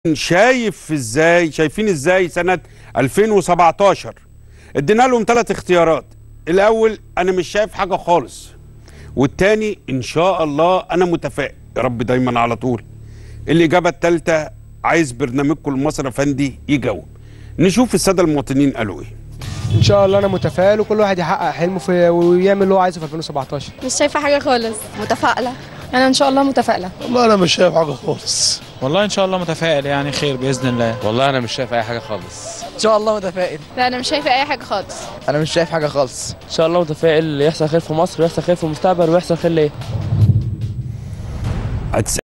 شايف ازاي شايفين ازاي سنة 2017 ادينا لهم ثلاث اختيارات الاول انا مش شايف حاجة خالص والتاني ان شاء الله انا متفائل يا رب دايما على طول الاجابة الثالثة عايز برنامجكم المصري افندي يجاوب نشوف السادة المواطنين قالوا ايه ان شاء الله انا متفائل وكل واحد يحقق حلمه في ويعمل اللي هو عايزه في 2017 مش شايفه حاجه خالص متفائلة انا ان شاء الله متفائله والله انا مش شايف حاجه خالص والله ان شاء الله متفائل يعني خير باذن الله والله انا مش شايف اي حاجه خالص ان شاء الله متفائل لا انا مش شايفه اي حاجه خالص انا مش شايف حاجة خالص ان شاء الله متفائل يحصل خير في مصر ويحصل خير في المستقبل ويحصل خير ليه هتس...